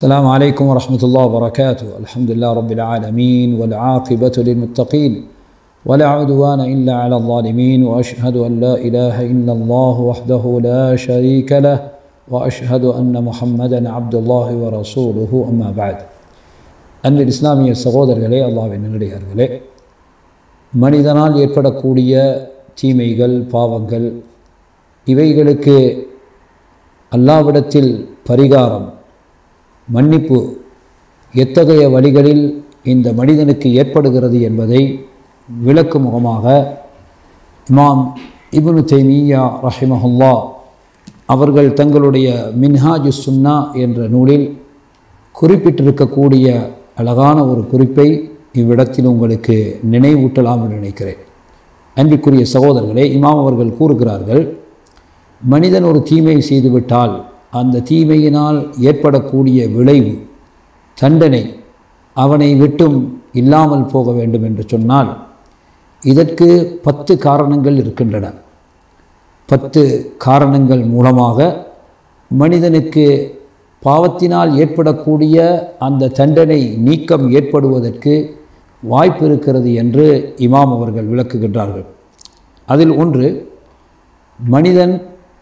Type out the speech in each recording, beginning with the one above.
السلام عليكم ورحمة الله وبركاته الحمد لله رب العالمين والعاقبة للمتقين ولا عدوان إلا على الظالمين وأشهد أن لا إله إلا الله وحده لا شريك له وأشهد أن محمدا عبد الله ورسوله أما بعد அன்பில் இஸ்லாமிய சகோதரர்களே அல்லாவின் நல்லடியார்களே மனிதனால் ஏற்படக்கூடிய தீமைகள் பாவங்கள் இவைகளுக்கு அல்லாவிடத்தில் பரிகாரம் மன்னிப்பு எத்தகைய வழிகளில் இந்த மனிதனுக்கு ஏற்படுகிறது என்பதை விளக்கும் முகமாக இமாம் இப்னு தைமியா ரஹிமஹுல்லா அவர்கள் தங்களுடைய மின்ஹாஜு சுன்னா என்ற நூலில் குறிப்பிட்டிருக்கக்கூடிய அழகான ஒரு குறிப்பை இவ்விடத்தில் உங்களுக்கு நினைவூட்டலாம் என்று நினைக்கிறேன் அன்பிற்குரிய சகோதரர்களே இமாம் அவர்கள் கூறுகிறார்கள் மனிதன் ஒரு தீமை செய்துவிட்டால் அந்த தீமையினால் ஏற்படக்கூடிய விளைவு தண்டனை அவனை விட்டும் இல்லாமல் போக வேண்டும் என்று சொன்னால் இதற்கு பத்து காரணங்கள் இருக்கின்றன பத்து காரணங்கள் மூலமாக மனிதனுக்கு பாவத்தினால் ஏற்படக்கூடிய அந்த தண்டனை நீக்கம் ஏற்படுவதற்கு வாய்ப்பு இருக்கிறது என்று இமாம் அவர்கள் விளக்குகின்றார்கள் அதில் ஒன்று மனிதன்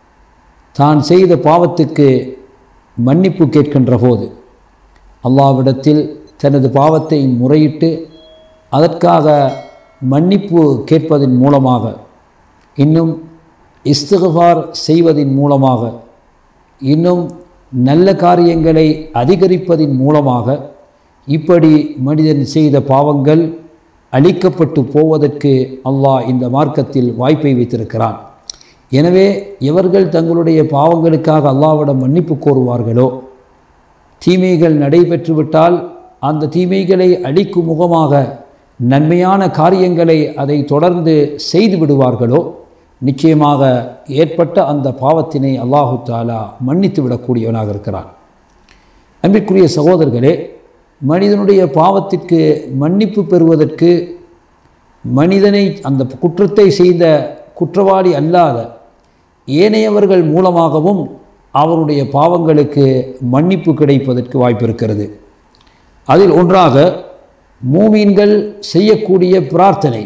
தான் செய்த பாவத்துக்கு மன்னிப்பு கேட்கின்ற போது அல்லாவிடத்தில் தனது பாவத்தை முறையிட்டு அதற்காக மன்னிப்பு கேட்பதன் மூலமாக இன்னும் இஸ்திகார் செய்வதின் மூலமாக இன்னும் நல்ல காரியங்களை அதிகரிப்பதின் மூலமாக இப்படி மனிதன் செய்த பாவங்கள் அழிக்கப்பட்டு போவதற்கு அல்லாஹ் இந்த மார்க்கத்தில் வாய்ப்பை வைத்திருக்கிறான் எனவே எவர்கள் தங்களுடைய பாவங்களுக்காக அல்லாவிடம் மன்னிப்பு கோருவார்களோ தீமைகள் நடைபெற்றுவிட்டால் அந்த தீமைகளை அழிக்கும் முகமாக நன்மையான காரியங்களை அதை தொடர்ந்து செய்து விடுவார்களோ நிச்சயமாக ஏற்பட்ட அந்த பாவத்தினை அல்லாஹு தாலா மன்னித்து விடக்கூடியவனாக இருக்கிறான் அன்பிற்குரிய சகோதரர்களே மனிதனுடைய பாவத்திற்கு மன்னிப்பு பெறுவதற்கு மனிதனை அந்த குற்றத்தை செய்த குற்றவாளி அல்லாத ஏனையவர்கள் மூலமாகவும் அவருடைய பாவங்களுக்கு மன்னிப்பு கிடைப்பதற்கு வாய்ப்பு இருக்கிறது அதில் ஒன்றாக மூமீன்கள் செய்யக்கூடிய பிரார்த்தனை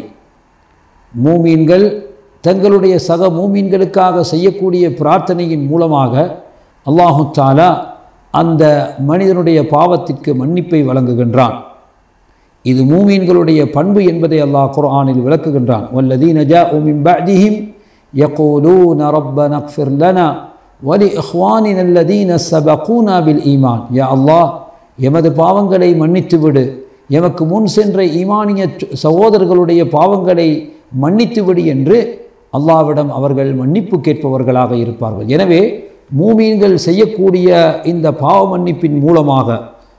மூமீன்கள் தங்களுடைய சக மூமீன்களுக்காக செய்யக்கூடிய பிரார்த்தனையின் மூலமாக அல்லாஹு தாலா அந்த மனிதனுடைய பாவத்திற்கு மன்னிப்பை வழங்குகின்றான் இது மூமீன்களுடைய பண்பு என்பதை அல்லாஹ் குர்ஆனில் விளக்குகின்றான் வல்லதீன ஜாஉ மின் பஅதிஹிம் يقولون ربنا اغفر لنا ولإخواننا الذين سبقونا بالإيمان يا الله எமது பாவங்களை மன்னித்து விடு எமக்கு முன் சென்ற ஈமானிய சகோதரர்களுடைய பாவங்களை மன்னித்து விடு என்று அல்லாவிடம் அவர்கள் மன்னிப்பு கேட்பவர்களாக இருப்பார்கள் எனவே மூமீன்கள் செய்யக்கூடிய இந்த பாவ மன்னிப்பின் மூலமாக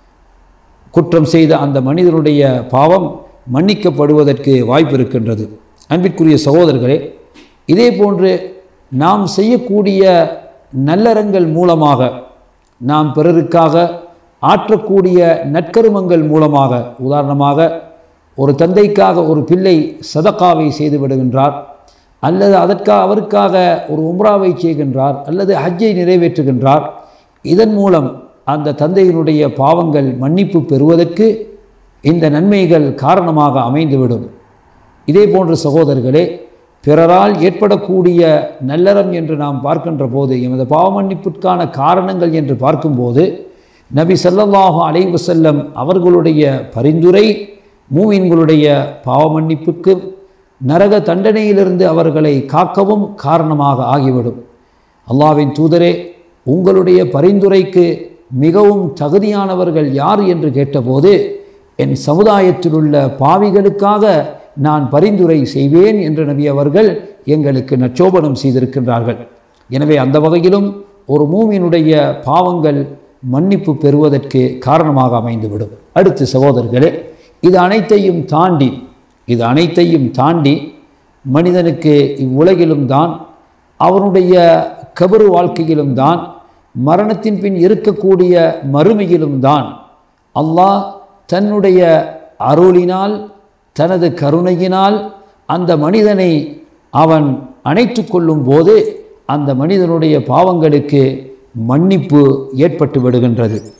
குற்றம் செய்த அந்த மனிதனுடைய பாவம் மன்னிக்கப்படுவதற்கு வாய்ப்பு இருக்கின்றது அன்பிற்குரிய சகோதரர்களே இதே போன்று நாம் செய்யக்கூடிய நல்லறங்கள் மூலமாக நாம் பிறருக்காக ஆற்றக்கூடிய நற்கருமங்கள் மூலமாக உதாரணமாக ஒரு தந்தைக்காக ஒரு பிள்ளை சதக்காவை செய்து விடுகின்றார் அல்லது அதற்காக அவருக்காக ஒரு உம்ராவை செய்கின்றார் அல்லது ஹஜ்ஜை நிறைவேற்றுகின்றார் இதன் மூலம் அந்த தந்தையினுடைய பாவங்கள் மன்னிப்பு பெறுவதற்கு இந்த நன்மைகள் காரணமாக அமைந்துவிடும் இதே போன்ற சகோதரர்களே பிறரால் ஏற்படக்கூடிய நல்லறம் என்று நாம் பார்க்கின்ற போது எமது பாவ மன்னிப்பிற்கான காரணங்கள் என்று பார்க்கும்போது நபி சல்லல்லாஹு அலைவசல்லம் அவர்களுடைய பரிந்துரை மூவின்களுடைய பாவ மன்னிப்புக்கு நரக தண்டனையிலிருந்து அவர்களை காக்கவும் காரணமாக ஆகிவிடும் அல்லாவின் தூதரே உங்களுடைய பரிந்துரைக்கு மிகவும் தகுதியானவர்கள் யார் என்று கேட்டபோது என் சமுதாயத்தில் உள்ள பாவிகளுக்காக நான் பரிந்துரை செய்வேன் என்று நபி அவர்கள் எங்களுக்கு நச்சோபனம் செய்திருக்கின்றார்கள் எனவே அந்த வகையிலும் ஒரு மூமியினுடைய பாவங்கள் மன்னிப்பு பெறுவதற்கு காரணமாக அமைந்துவிடும் அடுத்து சகோதரர்களே இது அனைத்தையும் தாண்டி இது அனைத்தையும் தாண்டி மனிதனுக்கு இவ்வுலகிலும் தான் அவனுடைய கபரு வாழ்க்கையிலும் தான் மரணத்தின் பின் இருக்கக்கூடிய மறுமையிலும் தான் அல்லாஹ் தன்னுடைய அருளினால் தனது கருணையினால் அந்த மனிதனை அவன் அணைத்து கொள்ளும் போது அந்த மனிதனுடைய பாவங்களுக்கு மன்னிப்பு ஏற்பட்டு விடுகின்றது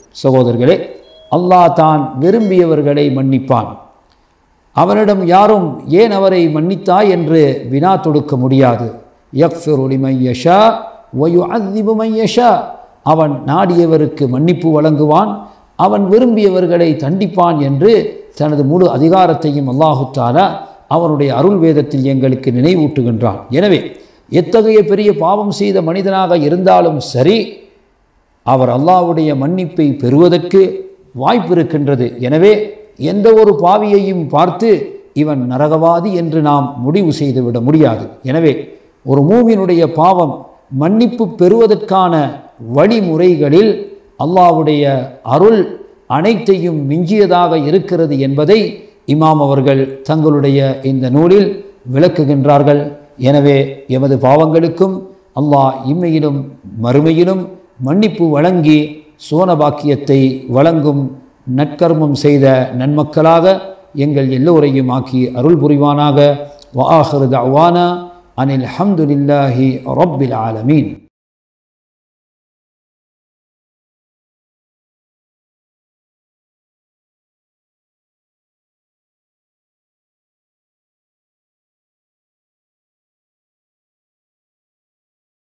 சகோதரர்களே அல்லாஹ் தான் விரும்பியவர்களை மன்னிப்பான் அவனிடம் யாரும் ஏன் அவரை மன்னித்தாய் என்று வினா தொடுக்க முடியாது யக்ஃபிரு லிமன் யஷா வயுஅذிபு மன் யஷா அவன் நாடியவருக்கு மன்னிப்பு வழங்குவான் அவன் விரும்பியவர்களை தண்டிப்பான் என்று தனது முழு அதிகாரத்தையும் அல்லாஹு தாலா அவனுடைய அருள் வேதத்தில் எங்களுக்கு நினைவூட்டுகின்றான் எனவே எத்தகைய பெரிய பாவம் செய்த மனிதனாக இருந்தாலும் சரி அவர் அல்லாஹ்வுடைய மன்னிப்பை பெறுவதற்கு வாய்ப்பு இருக்கின்றது எனவே எந்த ஒரு பாவியையும் பார்த்து இவன் நரகவாதி என்று நாம் முடிவு செய்துவிட முடியாது எனவே ஒரு மூமினுடைய பாவம் மன்னிப்பு பெறுவதற்கான வழிமுறைகளில் அல்லாஹ்வுடைய அருள் அனைத்தையும் மிஞ்சியதாக இருக்கிறது என்பதை இமாம் அவர்கள் தங்களுடைய இந்த நூலில் விளக்குகின்றார்கள் எனவே எமது பாவங்களுக்கும் அல்லாஹ் இம்மையிலும் மறுமையிலும் மன்னிப்பு வழங்கி சோனபாக்கியத்தை வழங்கும் நற்கர்மம் செய்த நன்மக்களாக எங்கள் எல்லோரையும் ஆக்கி அருள் புரிவானாக வஆஹிரு தஅவானா அனில் ஹம்துலில்லாஹி ரப்பில் ஆலமீன்